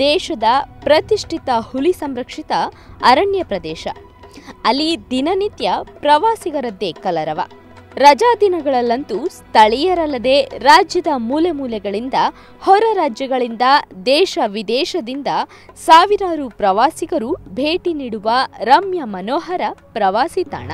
ದೇಶದ ಪ್ರತಿಷ್ಠಿತ ಹುಲಿ ಸಂರಕ್ಷಿತ ಅರಣ್ಯ ಪ್ರದೇಶ ಅಲ್ಲಿ ದಿನನಿತ್ಯ ಪ್ರವಾಸಿಗರದ್ದೇ ಕಲರವ ರಜಾ ದಿನಗಳಲ್ಲಂತೂ ಸ್ಥಳೀಯರಲ್ಲದೆ ರಾಜ್ಯದ ಮೂಲೆ ಮೂಲೆಗಳಿಂದ ಹೊರ ರಾಜ್ಯಗಳಿಂದ ದೇಶ ವಿದೇಶದಿಂದ ಸಾವಿರಾರು ಪ್ರವಾಸಿಗರು ಭೇಟಿ ನೀಡುವ ರಮ್ಯ ಮನೋಹರ ಪ್ರವಾಸಿ ತಾಣ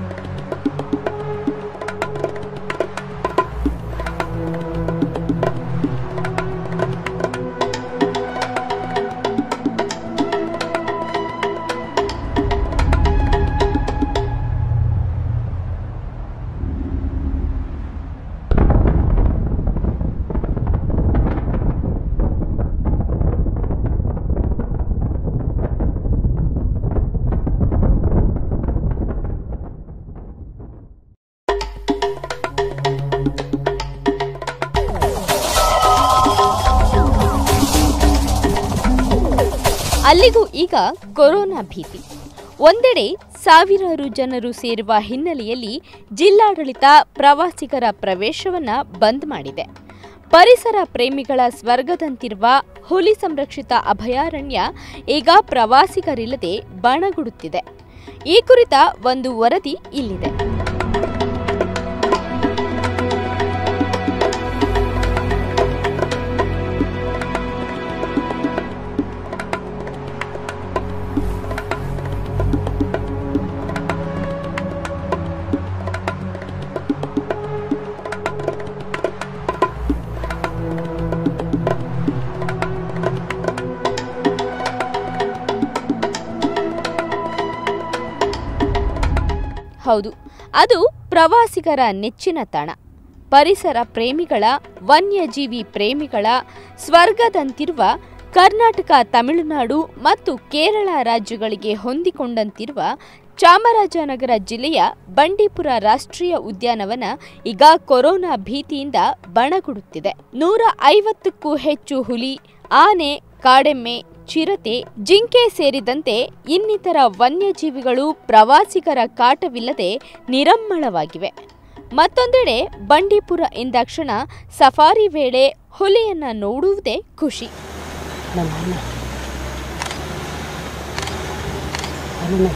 ಅಲ್ಲಿಗೂ ಈಗ ಕೊರೋನಾ ಭೀತಿ ಒಂದೆಡೆ ಸಾವಿರಾರು ಜನರು ಸೇರುವ ಹಿನ್ನೆಲೆಯಲ್ಲಿ ಜಿಲ್ಲಾಡಳಿತ ಪ್ರವಾಸಿಗರ ಪ್ರವೇಶವನ್ನ ಬಂದ್ ಮಾಡಿದೆ ಪರಿಸರ ಪ್ರೇಮಿಗಳ ಸ್ವರ್ಗದಂತಿರುವ ಹುಲಿ ಸಂರಕ್ಷಿತ ಅಭಯಾರಣ್ಯ ಈಗ ಪ್ರವಾಸಿಗರಿಲ್ಲದೆ ಬಣಗುಡುತ್ತಿದೆ ಈ ಕುರಿತ ಒಂದು ವರದಿ ಇಲ್ಲಿದೆ ಹೌದು ಅದು ಪ್ರವಾಸಿಗರ ನೆಚ್ಚಿನ ತಾಣ ಪರಿಸರ ಪ್ರೇಮಿಗಳ ವನ್ಯಜೀವಿ ಪ್ರೇಮಿಗಳ ಸ್ವರ್ಗದಂತಿರುವ ಕರ್ನಾಟಕ ತಮಿಳುನಾಡು ಮತ್ತು ಕೇರಳ ರಾಜ್ಯಗಳಿಗೆ ಹೊಂದಿಕೊಂಡಂತಿರುವ ಚಾಮರಾಜನಗರ ಜಿಲ್ಲೆಯ ಬಂಡೀಪುರ ರಾಷ್ಟ್ರೀಯ ಉದ್ಯಾನವನ ಈಗ ಕೊರೋನಾ ಭೀತಿಯಿಂದ ಬಣಗುಡುತ್ತಿದೆ ನೂರ ಐವತ್ತಕ್ಕೂ ಹೆಚ್ಚು ಹುಲಿ ಆನೆ ಕಾಡೆಮ್ಮೆ ಚಿರತೆ ಜಿಂಕೆ ಸೇರಿದಂತೆ ಇನ್ನಿತರ ವನ್ಯಜೀವಿಗಳು ಪ್ರವಾಸಿಗರ ಕಾಟವಿಲ್ಲದೆ ನಿರಮ್ಮಳವಾಗಿವೆ ಮತ್ತೊಂದೆಡೆ ಬಂಡೀಪುರ ಎಂದಾಕ್ಷಣ ಸಫಾರಿ ವೇಳೆ ಹುಲಿಯನ್ನ ನೋಡುವುದೇ ಖುಷಿ ನಮ್ಮ ಅಣ್ಣ ಅಣ್ಣ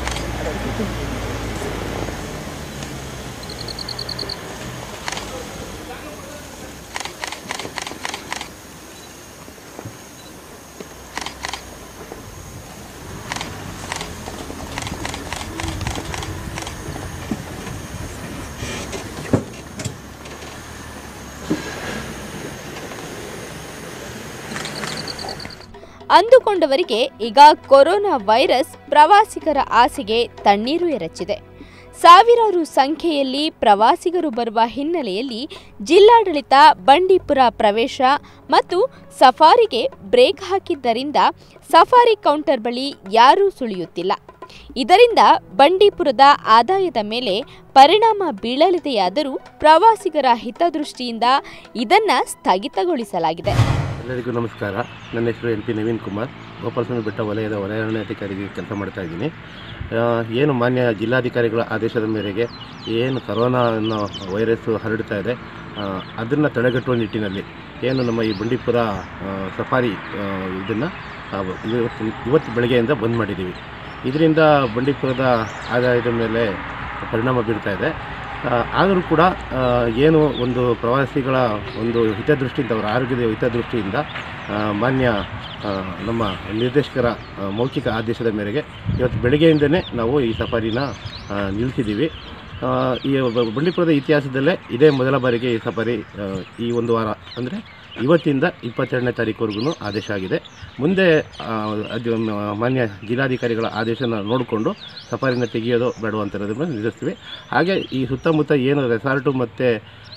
ಅಂದುಕೊಂಡವರಿಗೆ ಈಗ ಕೊರೋನಾ ವೈರಸ್ ಪ್ರವಾಸಿಗರ ಆಸೆಗೆ ತಣ್ಣೀರು ಎರಚಿದೆ ಸಾವಿರಾರು ಸಂಖ್ಯೆಯಲ್ಲಿ ಪ್ರವಾಸಿಗರು ಬರುವ ಹಿನ್ನೆಲೆಯಲ್ಲಿ ಜಿಲ್ಲಾಡಳಿತ ಬಂಡೀಪುರ ಪ್ರವೇಶ ಮತ್ತು ಸಫಾರಿಗೆ ಬ್ರೇಕ್ ಹಾಕಿದ್ದರಿಂದ ಸಫಾರಿ ಕೌಂಟರ್ ಬಳಿ ಯಾರೂ ಸುಳಿಯುತ್ತಿಲ್ಲ ಇದರಿಂದ ಬಂಡೀಪುರದ ಆದಾಯದ ಮೇಲೆ ಪರಿಣಾಮ ಬೀಳಲಿದೆಯಾದರೂ ಪ್ರವಾಸಿಗರ ಹಿತದೃಷ್ಟಿಯಿಂದ ಇದನ್ನ ಸ್ಥಗಿತಗೊಳಿಸಲಾಗಿದೆ ಎಲ್ಲರಿಗೂ ನಮಸ್ಕಾರ ನನ್ನ ಹೆಸರು ಎನ್ ಪಿ ನವೀನ್ ಕುಮಾರ್ ಗೋಪಾಲಸ್ವಾಮಿ ಬೆಟ್ಟ ವಲಯದ ವಲಯಾರಣ್ಯಾಧಿಕಾರಿಗೆ ಕೆಲಸ ಮಾಡ್ತಾ ಇದ್ದೀನಿ ಆ, ಏನು ಮಾನ್ಯ ಜಿಲ್ಲಾಧಿಕಾರಿಗಳ ಆದೇಶದ ಮೇರೆಗೆ ಏನು ಕರೋನಾ ಅನ್ನೋ ವೈರಸ್ಸು ಹರಡ್ತಾ ಇದೆ ಅದನ್ನು ತಡೆಗಟ್ಟುವ ನಿಟ್ಟಿನಲ್ಲಿ ಏನು ನಮ್ಮ ಈ ಬಂಡೀಪುರ ಆ, ಸಫಾರಿ ಇದನ್ನು ಇವತ್ತು ಇವತ್ತು ಬೆಳಗ್ಗೆಯಿಂದ ಬಂದ್ ಮಾಡಿದ್ದೀವಿ ಇದರಿಂದ ಬಂಡೀಪುರದ ಆದಾಯದ ಮೇಲೆ ಪರಿಣಾಮ ಬೀರ್ತಾ ಇದೆ ಆ, ಆದರೂ ಕೂಡ ಆ, ಏನು ಒಂದು ಪ್ರವಾಸಿಗಳ ಒಂದು ಹಿತದೃಷ್ಟಿಯಿಂದ ಅವರ ಆರೋಗ್ಯದ ಹಿತದೃಷ್ಟಿಯಿಂದ ಆ, ಮಾನ್ಯ ಆ, ನಮ್ಮ ನಿರ್ದೇಶಕರ ಆ, ಮೌಖಿಕ ಆದೇಶದ ಮೇರೆಗೆ ಇವತ್ತು ಬೆಳಗ್ಗೆಯಿಂದನೇ ನಾವು ಈ ಸಫಾರಿನ ಆ, ನಿಲ್ಲಿಸಿದ್ದೀವಿ ಆ, ಈ ಬ- ಬಂಡೀಪುರದ ಇತಿಹಾಸದಲ್ಲೇ ಇದೇ ಮೊದಲ ಬಾರಿಗೆ ಈ ಸಫಾರಿ ಆ, ಈ ಒಂದು ವಾರ ಅಂದರೆ ಇವತ್ತಿಂದ ಇಪ್ಪತ್ತೆರಡನೇ ತಾರೀಕುವರೆಗೂ ಆದೇಶ ಆಗಿದೆ ಮುಂದೆ ಆ, ಅದು ಮ- ಮಾನ್ಯ ಜಿಲ್ಲಾಧಿಕಾರಿಗಳ ಆದೇಶನ ನೋಡಿಕೊಂಡು ಸಫಾರಿನ ತೆಗೆಯೋದು ಬೇಡೋ ಅಂತ ಇರೋದನ್ನ ನಿರ್ಧರಿಸ್ತೀವಿ ಹಾಗೆ ಈ ಸುತ್ತಮುತ್ತ ಏನು ರೆಸಾರ್ಟು ಮತ್ತು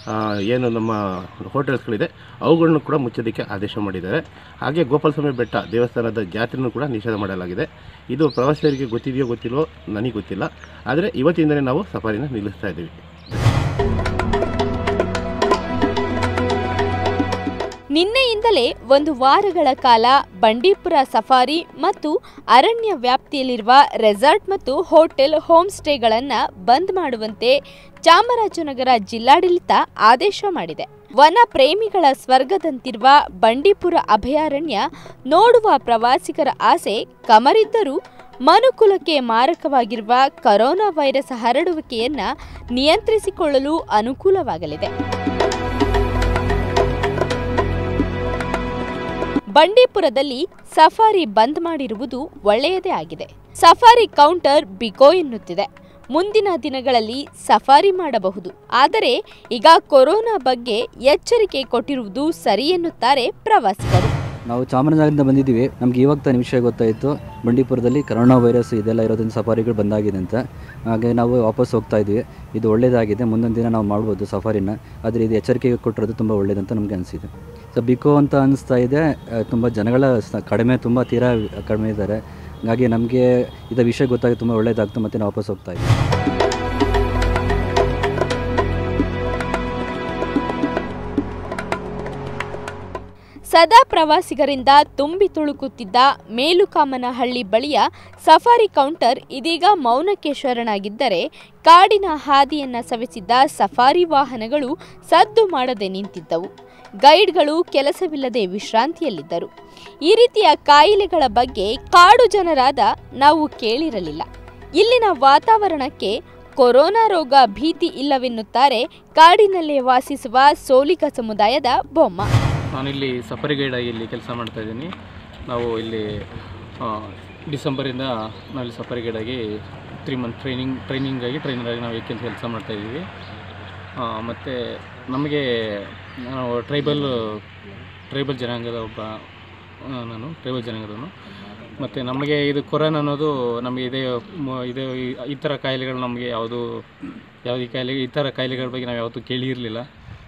ಏನು ನಮ್ಮ ಹೋಟೆಲ್ಸ್ಗಳಿದೆ ಅವುಗಳನ್ನು ಕೂಡ ಮುಚ್ಚೋದಕ್ಕೆ ಆದೇಶ ಮಾಡಿದ್ದಾರೆ ಹಾಗೆ ಗೋಪಾಲಸ್ವಾಮಿ ಬೆಟ್ಟ ದೇವಸ್ಥಾನದ ಜಾತ್ರೆನೂ ಕೂಡ ನಿಷೇಧ ಮಾಡಲಾಗಿದೆ ಇದು ಪ್ರವಾಸಿಗರಿಗೆ ಗೊತ್ತಿದೆಯೋ ಗೊತ್ತಿಲ್ವೋ ನನಗೆ ಗೊತ್ತಿಲ್ಲ ಆದರೆ ಇವತ್ತಿಂದಲೇ ನಾವು ಸಫಾರಿನ ನಿಲ್ಲಿಸ್ತಾ ಇದ್ದೀವಿ ನಿನ್ನೆಯಿಂದಲೇ ಒಂದು ವಾರಗಳ ಕಾಲ ಬಂಡೀಪುರ ಸಫಾರಿ ಮತ್ತು ಅರಣ್ಯ ವ್ಯಾಪ್ತಿಯಲ್ಲಿರುವ ರೆಸಾರ್ಟ್ ಮತ್ತು ಹೋಟೆಲ್ ಹೋಮ್ ಸ್ಟೇಗಳನ್ನು ಬಂದ್ ಮಾಡುವಂತೆ ಚಾಮರಾಜನಗರ ಜಿಲ್ಲಾಡಳಿತ ಆದೇಶ ಮಾಡಿದೆ ವನ ಪ್ರೇಮಿಗಳ ಸ್ವರ್ಗದಂತಿರುವ ಬಂಡೀಪುರ ಅಭಯಾರಣ್ಯ ನೋಡುವ ಪ್ರವಾಸಿಗರ ಆಸೆ ಕಮರಿದ್ದರೂ ಮನುಕುಲಕ್ಕೆ ಮಾರಕವಾಗಿರುವ ಕರೋನಾ ವೈರಸ್ ಹರಡುವಿಕೆಯನ್ನ ನಿಯಂತ್ರಿಸಿಕೊಳ್ಳಲು ಅನುಕೂಲವಾಗಲಿದೆ ಬಂಡೀಪುರದಲ್ಲಿ ಸಫಾರಿ ಬಂದ್ ಮಾಡಿರುವುದು ಒಳ್ಳೆಯದೇ ಆಗಿದೆ ಸಫಾರಿ ಕೌಂಟರ್ ಬಿಕೋ ಎನ್ನುತ್ತಿದೆ ಮುಂದಿನ ದಿನಗಳಲ್ಲಿ ಸಫಾರಿ ಮಾಡಬಹುದು ಆದರೆ ಈಗ ಕೊರೋನಾ ಬಗ್ಗೆ ಎಚ್ಚರಿಕೆ ಕೊಟ್ಟಿರುವುದು ಸರಿ ಎನ್ನುತ್ತಾರೆ ಪ್ರವಾಸಿಗರು ನಾವು ಚಾಮರಾಜನಗರದಿಂದ ಬಂದಿದ್ದೀವಿ ನಮ್ಗೆ ಇವಾಗ ತಾನೇ ವಿಷಯ ಗೊತ್ತಾಯಿತು ಬಂಡೀಪುರದಲ್ಲಿ ಕರೋನಾ ವೈರಸ್ ಇದೆಲ್ಲ ಇರೋದ್ರಿಂದ ಸಫಾರಿಗಳು ಬಂದಾಗಿದೆ ಅಂತ ಹಾಗೆ ನಾವು ವಾಪಸ್ ಹೋಗ್ತಾ ಇದ್ವಿ ಇದು ಒಳ್ಳೆಯದಾಗಿದೆ ಮುಂದೊಂದು ದಿನ ನಾವು ಮಾಡ್ಬೋದು ಸಫಾರಿನ ಆದರೆ ಇದು ಎಚ್ಚರಿಕೆ ಕೊಟ್ಟಿರೋದು ತುಂಬ ಒಳ್ಳೇದಂತ ನಮಗೆ ಅನಿಸಿದೆ ಸೊ ಬಿಕೋ ಅಂತ ಅನಿಸ್ತಾ ಇದೆ ತುಂಬ ಜನಗಳ ಸ- ಕಡಿಮೆ ತುಂಬ ತೀರಾ ಕಡಿಮೆ ಇದ್ದಾರೆ ಹಾಗಾಗಿ ನಮಗೆ ಇದರ ವಿಷಯ ಗೊತ್ತಾಗಿ ತುಂಬ ಒಳ್ಳೇದಾಗ್ತು ಮತ್ತು ನಾವು ವಾಪಸ್ ಹೋಗ್ತಾ ಇದ್ವಿ ಸದಾ ಪ್ರವಾಸಿಗರಿಂದ ತುಂಬಿ ತುಳುಕುತ್ತಿದ್ದ ಮೇಲುಕಾಮನಹಳ್ಳಿ ಬಳಿಯ ಸಫಾರಿ ಕೌಂಟರ್ ಇದೀಗ ಮೌನಕ್ಕೆ ಶರಣಾಗಿದ್ದರೆ ಕಾಡಿನ ಹಾದಿಯನ್ನ ಸವೆಸಿದ್ದ ಸಫಾರಿ ವಾಹನಗಳು ಸದ್ದು ಮಾಡದೆ ನಿಂತಿದ್ದವು ಗೈಡ್ಗಳು ಕೆಲಸವಿಲ್ಲದೆ ವಿಶ್ರಾಂತಿಯಲ್ಲಿದ್ದರು ಈ ರೀತಿಯ ಕಾಯಿಲೆಗಳ ಬಗ್ಗೆ ಕಾಡು ಜನರಾದ ನಾವು ಕೇಳಿರಲಿಲ್ಲ ಇಲ್ಲಿನ ವಾತಾವರಣಕ್ಕೆ ಕೊರೋನಾ ರೋಗ ಭೀತಿ ಇಲ್ಲವೆನ್ನುತ್ತಾರೆ ಕಾಡಿನಲ್ಲೇ ವಾಸಿಸುವ ಸೋಲಿಗ ಸಮುದಾಯದ ಬೊಮ್ಮ ನಾನಿಲ್ಲಿ ಸಫಾರಿ ಗೈಡ್ ಆಗಿ ಇಲ್ಲಿ ಕೆಲಸ ಮಾಡ್ತಾ ಇದ್ದೀನಿ ನಾವು ಇಲ್ಲಿ ಆ, ಡಿಸೆಂಬರಿಂದ ನಾವಿಲ್ಲಿ ಸಫಾರಿ ಗೈಡ್ ಆಗಿ ತ್ರೀ ಮಂತ್ ಟ್ರೈನಿಂಗ್ ಟ್ರೈನಿಂಗ್ ಆಗಿ ಟ್ರೈನರ್ ಆಗಿ ನಾವು ಈ ಕೆಲಸ ಕೆಲಸ ಮಾಡ್ತಾ ಇದ್ದೀವಿ ಮತ್ತು ನಮಗೆ ನಾವು ಟ್ರೈಬಲ್ ಟ್ರೈಬಲ್ ಜನಾಂಗದ ಒಬ್ಬ ಆ, ನಾನು ಟ್ರೈಬಲ್ ಜನಾಂಗದವನು ಮತ್ತು ನಮಗೆ ಇದು ಕೊರೋನಾ ಅನ್ನೋದು ನಮಗೆ ಇದೇ ಮ- ಇದು ಈ- ಈ ಥರ ಕಾಯಿಲೆಗಳು ನಮಗೆ ಯಾವುದು ಯಾವುದೇ ಕಾಯಿಲೆ ಈ ಥರ ಕಾಯಿಲೆಗಳ ಬಗ್ಗೆ ನಾವು ಯಾವತ್ತೂ ಕೇಳಿರಲಿಲ್ಲ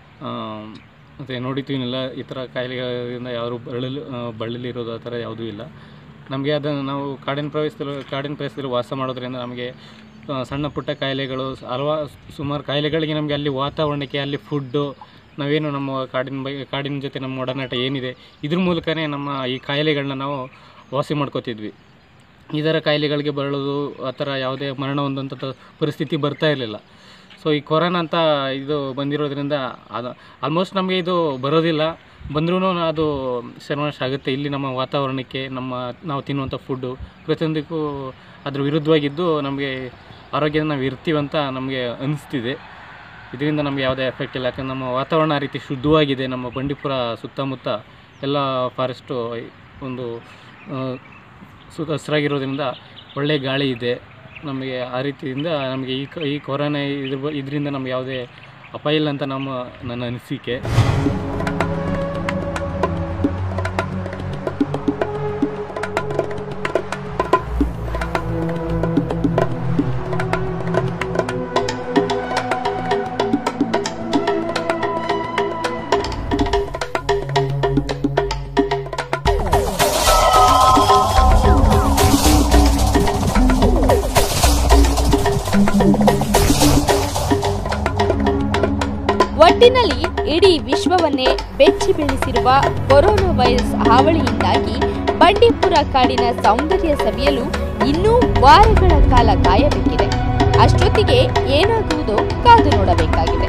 ಮತ್ತು ನೋಡಿದ್ದೀನಿಲ್ಲ ಈ ಥರ ಕಾಯಿಲೆಗಳಿಂದ ಯಾರು ಬಳಲು ಬಳಲಿರೋದು ಆ ಥರ ಯಾವುದೂ ಇಲ್ಲ ನಮಗೆ ಅದನ್ನು ನಾವು ಕಾಡಿನ ಪ್ರವೇಶದಲ್ಲಿ ಕಾಡಿನ ಪ್ರದೇಶದಲ್ಲಿ ವಾಸ ಮಾಡೋದ್ರಿಂದ ನಮಗೆ ಆ, ಸಣ್ಣ ಪುಟ್ಟ ಕಾಯಿಲೆಗಳು ಹಲವಾರು ಸುಮಾರು ಕಾಯಿಲೆಗಳಿಗೆ ನಮಗೆ ಅಲ್ಲಿ ವಾತಾವರಣಕ್ಕೆ ಅಲ್ಲಿ ಫುಡ್ಡು ನಾವೇನು ನಮ್ಮ ಕಾಡಿನ ಬಗ್ಗೆ ಕಾಡಿನ ಜೊತೆ ನಮ್ಮ ಒಡನಾಟ ಏನಿದೆ ಇದ್ರ ಮೂಲಕನೇ ನಮ್ಮ ಈ ಕಾಯಿಲೆಗಳನ್ನ ನಾವು ವಾಸಿ ಮಾಡ್ಕೋತಿದ್ವಿ ಈ ಥರ ಕಾಯಿಲೆಗಳಿಗೆ ಬರಳೋದು ಆ ಥರ ಯಾವುದೇ ಮರಣ ಹೊಂದುವಂಥ ಪರಿಸ್ಥಿತಿ ಬರ್ತಾ ಇರಲಿಲ್ಲ ಸೊ ಈ ಕೊರೋನಾ ಅಂತ ಇದು ಬಂದಿರೋದ್ರಿಂದ ಅದು ಆಲ್ಮೋಸ್ಟ್ ನಮಗೆ ಇದು ಬರೋದಿಲ್ಲ ಬಂದ್ರೂ ಅದು ಸರ್ವನಾಶ ಆಗುತ್ತೆ ಇಲ್ಲಿ ನಮ್ಮ ವಾತಾವರಣಕ್ಕೆ ನಮ್ಮ ನಾವು ತಿನ್ನುವಂಥ ಫುಡ್ಡು ಪ್ರತಿಯೊಂದಕ್ಕೂ ಅದ್ರ ವಿರುದ್ಧವಾಗಿದ್ದು ನಮಗೆ ಆರೋಗ್ಯದ ನಾವು ಇರ್ತೀವಂತ ನಮಗೆ ಅನಿಸ್ತಿದೆ ಇದರಿಂದ ನಮಗೆ ಯಾವುದೇ ಎಫೆಕ್ಟ್ ಇಲ್ಲ ಯಾಕಂದ್ರೆ ನಮ್ಮ ವಾತಾವರಣ ಆ ರೀತಿ ಶುದ್ಧವಾಗಿದೆ ನಮ್ಮ ಬಂಡೀಪುರ ಸುತ್ತಮುತ್ತ ಎಲ್ಲ ಫಾರೆಸ್ಟು ಒಂದು ಆ, ಸುತ್ತ ಹಸಿರಾಗಿರೋದ್ರಿಂದ ಒಳ್ಳೆಯ ಗಾಳಿ ಇದೆ ನಮಗೆ ಆ ರೀತಿಯಿಂದ ನಮಗೆ ಈ ಕ- ಈ ಕೊರೋನಾ ಇದ್ರ ಬ- ಇದರಿಂದ ನಮ್ಗೆ ಯಾವುದೇ ಅಪಾಯ ಇಲ್ಲ ಅಂತ ನಮ್ಮ ನನ್ನ ಅನಿಸಿಕೆ ಒಟ್ಟಿನಲ್ಲಿ ಇಡೀ ವಿಶ್ವವನ್ನೇ ಬೆಚ್ಚಿ ಬೀಳಿಸಿರುವ ಕೊರೋನಾ ವೈರಸ್ ಹಾವಳಿಯಿಂದಾಗಿ ಬಂಡೀಪುರ ಕಾಡಿನ ಸೌಂದರ್ಯ ಸವಿಯಲು ಇನ್ನೂ ವಾರಗಳ ಕಾಲ ಕಾಯಬೇಕಿದೆ ಅಷ್ಟೊತ್ತಿಗೆ ಏನಾಗುವುದೋ ಕಾದು ನೋಡಬೇಕಾಗಿದೆ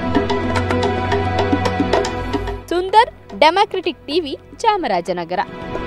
ಸುಂದರ್ ಡೆಮಾಕ್ರೆಟಿಕ್ ಟಿವಿ ಚಾಮರಾಜನಗರ